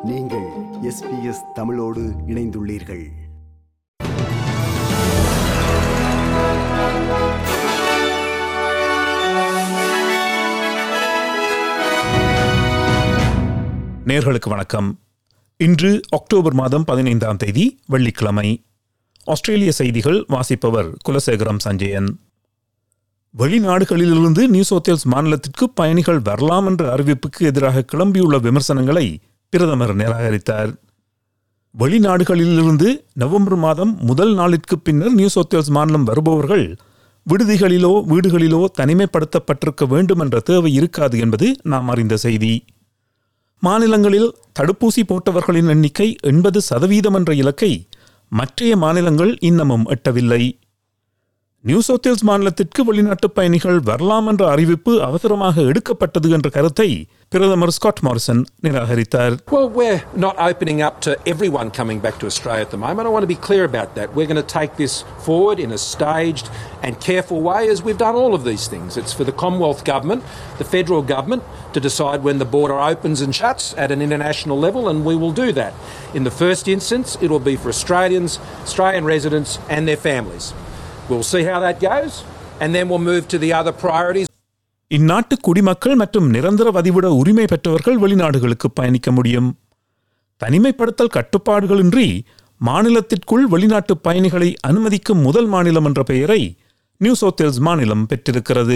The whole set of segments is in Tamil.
நீங்கள் எஸ்பிஎஸ் தமிழோடு இணைந்துள்ளீர்கள் நேர்களுக்கு வணக்கம் இன்று அக்டோபர் மாதம் பதினைந்தாம் தேதி வெள்ளிக்கிழமை ஆஸ்திரேலிய செய்திகள் வாசிப்பவர் குலசேகரம் சஞ்சயன் வெளிநாடுகளிலிருந்து நியூ சவுத் மாநிலத்திற்கு பயணிகள் வரலாம் என்ற அறிவிப்புக்கு எதிராக கிளம்பியுள்ள விமர்சனங்களை பிரதமர் நிராகரித்தார் வெளிநாடுகளிலிருந்து நவம்பர் மாதம் முதல் நாளிற்கு பின்னர் நியூ சவுத் மாநிலம் வருபவர்கள் விடுதிகளிலோ வீடுகளிலோ தனிமைப்படுத்தப்பட்டிருக்க வேண்டும் என்ற தேவை இருக்காது என்பது நாம் அறிந்த செய்தி மாநிலங்களில் தடுப்பூசி போட்டவர்களின் எண்ணிக்கை எண்பது சதவீதம் என்ற இலக்கை மற்றைய மாநிலங்கள் இன்னமும் எட்டவில்லை நியூ சவுத் மாநிலத்திற்கு வெளிநாட்டு பயணிகள் வரலாம் என்ற அறிவிப்பு அவசரமாக எடுக்கப்பட்டது என்ற கருத்தை பிரதமர் ஸ்காட் மாரிசன் நிராகரித்தார் Well, we're not opening up to everyone coming back to Australia at the moment. I want to be clear about that. We're going to take this forward in a staged and careful way as we've done all of these things. It's for the Commonwealth Government, the federal government, to decide when the border opens and shuts at an international level, and we will do that. In the first instance, it will be for Australians, Australian residents, and their families. We'll see how that goes, and then we'll move to the other priorities. இந்நாட்டு குடிமக்கள் மற்றும் நிரந்தர வதிவிட உரிமை பெற்றவர்கள் வெளிநாடுகளுக்கு பயணிக்க முடியும் தனிமைப்படுத்தல் கட்டுப்பாடுகளின்றி மாநிலத்திற்குள் வெளிநாட்டு பயணிகளை அனுமதிக்கும் முதல் மாநிலம் என்ற பெயரை நியூ சவுத் மாநிலம் பெற்றிருக்கிறது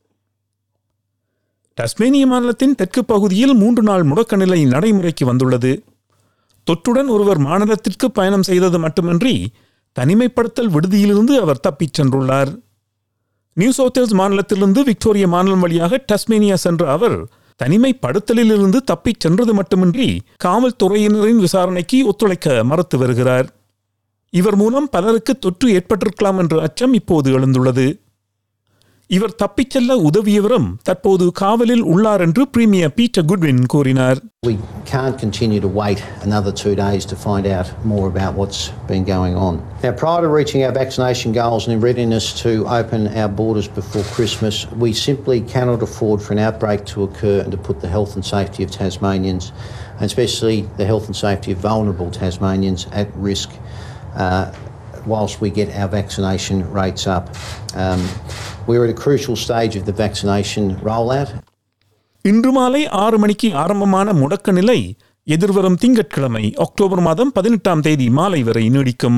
டஸ்மேனிய மாநிலத்தின் தெற்கு பகுதியில் மூன்று நாள் முடக்க நிலை நடைமுறைக்கு வந்துள்ளது தொற்றுடன் ஒருவர் மாநிலத்திற்கு பயணம் செய்தது மட்டுமின்றி தனிமைப்படுத்தல் விடுதியிலிருந்து அவர் தப்பிச் சென்றுள்ளார் நியூ சவுத் மாநிலத்திலிருந்து விக்டோரியா மாநிலம் வழியாக டஸ்மேனியா சென்ற அவர் தனிமைப்படுத்தலிலிருந்து தப்பிச் சென்றது மட்டுமின்றி காவல்துறையினரின் விசாரணைக்கு ஒத்துழைக்க மறுத்து வருகிறார் இவர் மூலம் பலருக்கு தொற்று ஏற்பட்டிருக்கலாம் என்ற அச்சம் இப்போது எழுந்துள்ளது இவர் தப்பிச் செல்ல உதவியவரும் தற்போது காவலில் உள்ளார் என்று பிரீமியர் பீட்டர் குட்வின் கூறினார் We can't continue to wait another two days to find out more about what's been going on. Now, prior to reaching our vaccination goals and in readiness to open our borders before Christmas, we simply cannot afford for an outbreak to occur and to put the health and safety of Tasmanians, and especially the health and safety of vulnerable Tasmanians, at risk. Uh, whilst we get our vaccination rates up. Um, we're at a crucial stage of the vaccination rollout. இன்று மாலை ஆறு மணிக்கு ஆரம்பமான முடக்க நிலை எதிர்வரும் திங்கட்கிழமை அக்டோபர் மாதம் பதினெட்டாம் தேதி மாலை வரை நீடிக்கும்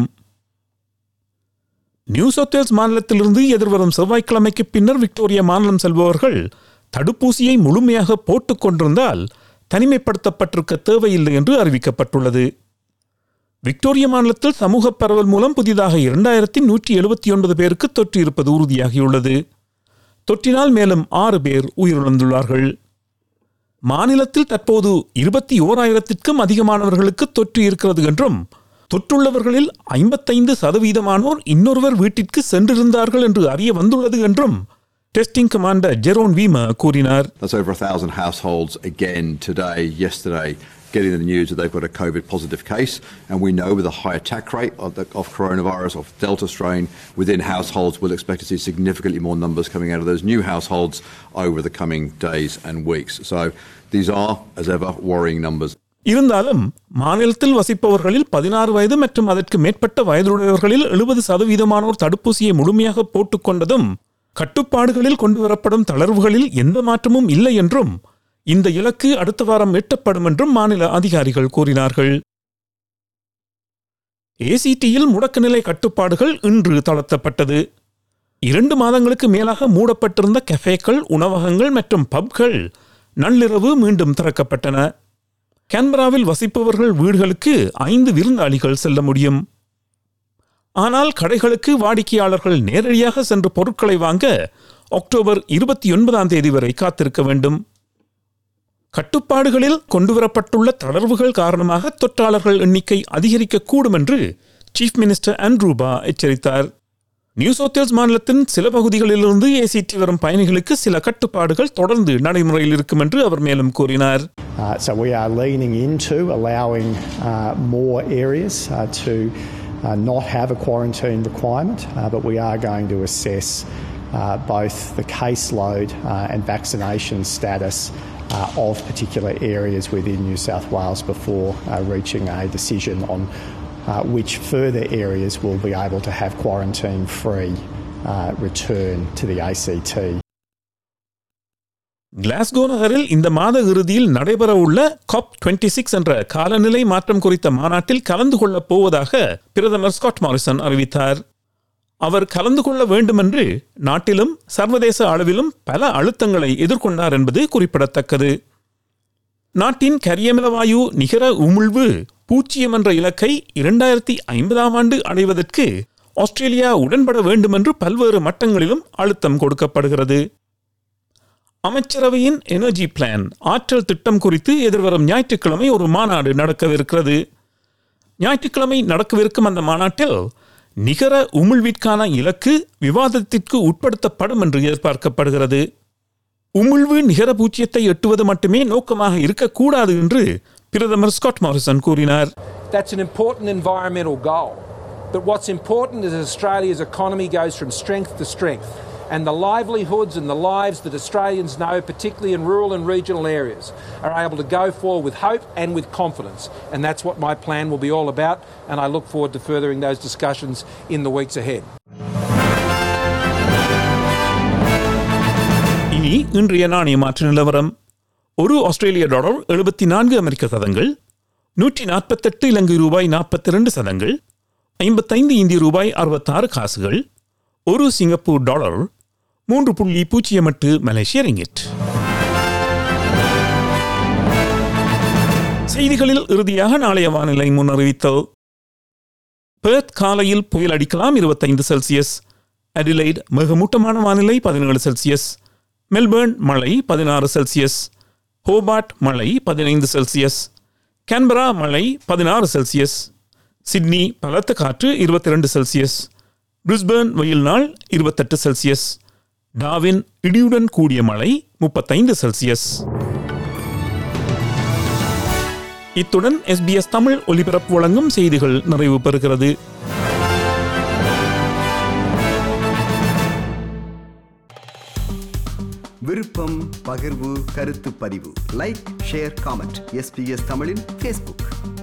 நியூ சவுத் மாநிலத்திலிருந்து எதிர்வரும் செவ்வாய்க்கிழமைக்கு பின்னர் விக்டோரியா மாநிலம் செல்பவர்கள் தடுப்பூசியை முழுமையாக போட்டுக் கொண்டிருந்தால் தனிமைப்படுத்தப்பட்டிருக்க தேவையில்லை என்று அறிவிக்கப்பட்டுள்ளது விக்டோரியா மாநிலத்தில் சமூக பரவல் மூலம் புதிதாக இரண்டாயிரத்தி நூற்றி எழுபத்தி ஒன்பது பேருக்கு தொற்று இருப்பது உறுதியாகியுள்ளது தொற்றினால் மேலும் ஆறு பேர் உயிரிழந்துள்ளார்கள் மாநிலத்தில் தற்போது இருபத்தி ஓராயிரத்திற்கும் அதிகமானவர்களுக்கு தொற்று இருக்கிறது என்றும் தொற்றுள்ளவர்களில் ஐம்பத்தைந்து சதவீதமானோர் இன்னொருவர் வீட்டிற்கு சென்றிருந்தார்கள் என்று அறிய வந்துள்ளது என்றும் டெஸ்டிங் கமாண்டர் ஜெரோன் வீம கூறினார் That's over a thousand households again today, yesterday, getting the news that they've got a COVID positive case. And we know with a high attack rate of, the, of coronavirus, of Delta strain, within households, we'll expect to see significantly more numbers coming out of those new households over the coming days and weeks. So these are, as ever, worrying numbers. இருந்தாலும் மாநிலத்தில் வசிப்பவர்களில் பதினாறு வயது மற்றும் அதற்கு மேற்பட்ட வயதுடையவர்களில் எழுபது சதவீதமானோர் தடுப்பூசியை முழுமையாக போட்டுக்கொண்டதும் கட்டுப்பாடுகளில் கொண்டுவரப்படும் தளர்வுகளில் எந்த மாற்றமும் இல்லை என்றும் இந்த இலக்கு அடுத்த வாரம் எட்டப்படும் என்றும் மாநில அதிகாரிகள் கூறினார்கள் ஏசிடியில் முடக்கநிலை கட்டுப்பாடுகள் இன்று தளர்த்தப்பட்டது இரண்டு மாதங்களுக்கு மேலாக மூடப்பட்டிருந்த கஃபேக்கள் உணவகங்கள் மற்றும் பப்கள் நள்ளிரவு மீண்டும் திறக்கப்பட்டன கேன்பராவில் வசிப்பவர்கள் வீடுகளுக்கு ஐந்து விருந்தாளிகள் செல்ல முடியும் ஆனால் கடைகளுக்கு வாடிக்கையாளர்கள் நேரடியாக சென்று பொருட்களை வாங்க அக்டோபர் இருபத்தி ஒன்பதாம் தேதி வரை காத்திருக்க வேண்டும் கட்டுப்பாடுகளில் கொண்டுவரப்பட்டுள்ள தளர்வுகள் காரணமாக தொற்றாளர்கள் எண்ணிக்கை அதிகரிக்கக்கூடும் என்று சீஃப் மினிஸ்டர் அண்ட்ரூபா எச்சரித்தார் நியூ சவுத் மாநிலத்தின் சில பகுதிகளிலிருந்து ஏசிடி வரும் பயணிகளுக்கு சில கட்டுப்பாடுகள் தொடர்ந்து நடைமுறையில் இருக்கும் என்று அவர் மேலும் கூறினார் Uh, so we are leaning into allowing uh, more areas uh, to uh, not have a quarantine requirement, uh, but we are going to assess uh, both the caseload uh, and vaccination status uh, uh, of particular areas within New South Wales before uh, reaching a decision on uh, which further areas will be able to have quarantine free uh, return to the ACT. Glasgow நகரில் இந்த மாத இறுதியில் நடைபெறவுள்ள காப் 26 சிக்ஸ் என்ற காலநிலை மாற்றம் குறித்த மாநாட்டில் கலந்து கொள்ளப் போவதாக பிரதமர் ஸ்காட் மாரிசன் அறிவித்தார் அவர் கலந்து கொள்ள வேண்டுமென்று நாட்டிலும் சர்வதேச அளவிலும் பல அழுத்தங்களை எதிர்கொண்டார் என்பது குறிப்பிடத்தக்கது நாட்டின் கரியமிலவாயு நிகர உமிழ்வு பூஜ்ஜியம் என்ற இலக்கை இரண்டாயிரத்தி ஐம்பதாம் ஆண்டு அடைவதற்கு ஆஸ்திரேலியா உடன்பட வேண்டுமென்று பல்வேறு மட்டங்களிலும் அழுத்தம் கொடுக்கப்படுகிறது அமைச்சரவையின் எனர்ஜி பிளான் ஆற்றல் திட்டம் குறித்து எதிர்வரும் ஞாயிற்றுக்கிழமை ஒரு மாநாடு நடக்கவிருக்கிறது ஞாயிற்றுக்கிழமை நடக்கவிருக்கும் அந்த மாநாட்டில் நிகர உமிழ்விற்கான இலக்கு விவாதத்திற்கு உட்படுத்தப்படும் என்று எதிர்பார்க்கப்படுகிறது உமிழ்வு நிகர பூஜ்ஜியத்தை எட்டுவது மட்டுமே நோக்கமாக இருக்கக்கூடாது என்று பிரதமர் ஸ்காட் மாரிசன் கூறினார் That's an important environmental goal. But what's important is Australia's economy goes from strength to strength. And the livelihoods and the lives that Australians know, particularly in rural and regional areas, are able to go forward with hope and with confidence. And that's what my plan will be all about. And I look forward to furthering those discussions in the weeks ahead. இனி இன்றைய நாணய மாற்று நிலவரம் ஒரு ஆஸ்திரேலிய டாலர் எழுபத்தி நான்கு அமெரிக்க சதங்கள் நூற்றி நாற்பத்தெட்டு இலங்கை ரூபாய் நாற்பத்தி ரெண்டு சதங்கள் ஐம்பத்தைந்து இந்திய ரூபாய் அறுபத்தாறு காசுகள் ஒரு சிங்கப்பூர் டாலர் மூன்று புள்ளி பூஜ்ஜியம் எட்டு மலேசிய ரிங்கிட் செய்திகளில் இறுதியாக நாளைய வானிலை முன்னறிவித்தல் பெர்த் காலையில் புயல் அடிக்கலாம் இருபத்தைந்து செல்சியஸ் அடிலைட் மிகமூட்டமான வானிலை பதினேழு செல்சியஸ் மெல்பர்ன் மழை பதினாறு செல்சியஸ் ஹோபார்ட் மழை பதினைந்து செல்சியஸ் கேன்பரா மழை பதினாறு செல்சியஸ் சிட்னி பலத்த காற்று இருபத்தி ரெண்டு செல்சியஸ் பிரிஸ்பர்ன் வெயில் நாள் இருபத்தெட்டு செல்சியஸ் டாவின் இடியுடன் கூடிய மழை முப்பத்தைந்து செல்சியஸ் இத்துடன் எஸ்பிஎஸ் தமிழ் ஒலிபரப்பு வழங்கும் செய்திகள் நிறைவு பெறுகிறது விருப்பம் பகிர்வு கருத்து பதிவு லைக் ஷேர் காமெண்ட் எஸ்பிஎஸ் தமிழின் ஃபேஸ்புக்